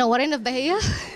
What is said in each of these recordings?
منورينا في بهيه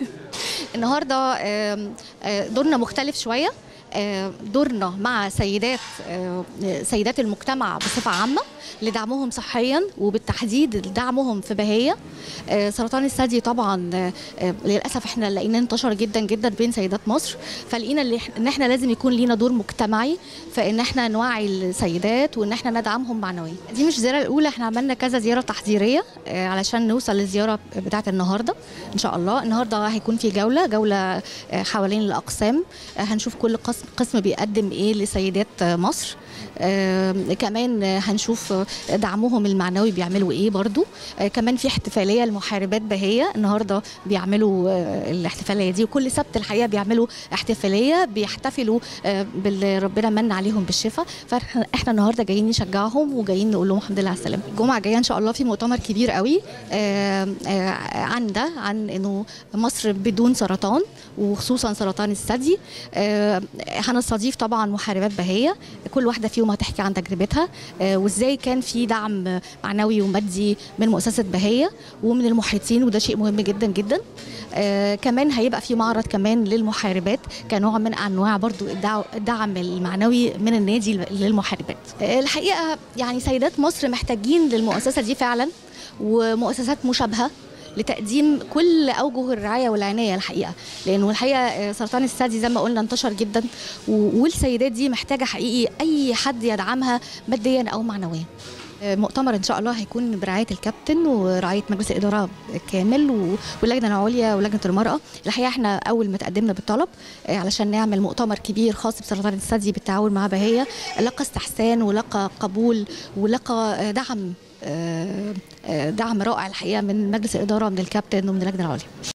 النهارده آم، آه، دورنا مختلف شويه آه، دورنا مع سيدات آه، سيدات المجتمع بصفه عامه لدعمهم صحيا وبالتحديد دعمهم في بهيه آه، سرطان الثدي طبعا آه، آه، للاسف احنا لقيناه انتشر جدا جدا بين سيدات مصر فلقينا اللي إح- ان احنا لازم يكون لينا دور مجتمعي فان احنا نوعي السيدات وان احنا ندعمهم معنويا دي مش الزياره الاولى احنا عملنا كذا زياره تحضيريه آه، علشان نوصل للزياره بتاعه النهارده ان شاء الله النهارده هيكون في جوله جوله آه، حوالين الاقسام آه، هنشوف كل قسم قسم بيقدم ايه لسيدات آه، مصر آه، كمان آه، هنشوف آه، دعمهم المعنوي بيعملوا ايه برضو آه، كمان في احتفاليه لمحاربات بهيه النهارده بيعملوا آه، الاحتفاليه دي وكل سبت الحقيقه بيعملوا احتفاليه بيحتفلوا آه، باللي ربنا من عليهم بالشفاء فاحنا إحنا النهارده جايين نشجعهم وجايين نقول لهم الحمد لله على السلامه الجمعه الجايه ان شاء الله في مؤتمر كبير قوي آه، آه، عن ده عن انه مصر بدون سرطان وخصوصا سرطان الثدي آه، هنستضيف طبعا محاربات بهيه كل واحده فيهم هتحكي عن تجربتها آه، وازاي كان في دعم معنوي ومادي من مؤسسه بهيه ومن المحيطين وده شيء مهم جدا جدا آه، كمان هيبقى في معرض كمان للمحاربات كنوع من انواع برضو الدع- الدعم المعنوي من النادي للمحاربات آه، الحقيقه يعني سيدات مصر محتاجين للمؤسسه دي فعلا ومؤسسات مشابهه لتقديم كل اوجه الرعايه والعنايه الحقيقه لانه الحقيقه آه، سرطان الثدي زي ما قلنا انتشر جدا و- والسيدات دي محتاجه حقيقي اي حد يدعمها ماديا او معنويا آه، مؤتمر ان شاء الله هيكون برعايه الكابتن ورعايه مجلس الاداره كامل و- واللجنه العليا ولجنه المراه الحقيقه احنا اول ما تقدمنا بالطلب آه، علشان نعمل مؤتمر كبير خاص بسرطان الثدي بالتعاون مع بهيه لقى استحسان ولقى قبول ولقى آه، دعم آه، آه، دعم رائع الحقيقه من مجلس الاداره ومن الكابتن ومن اللجنه العليا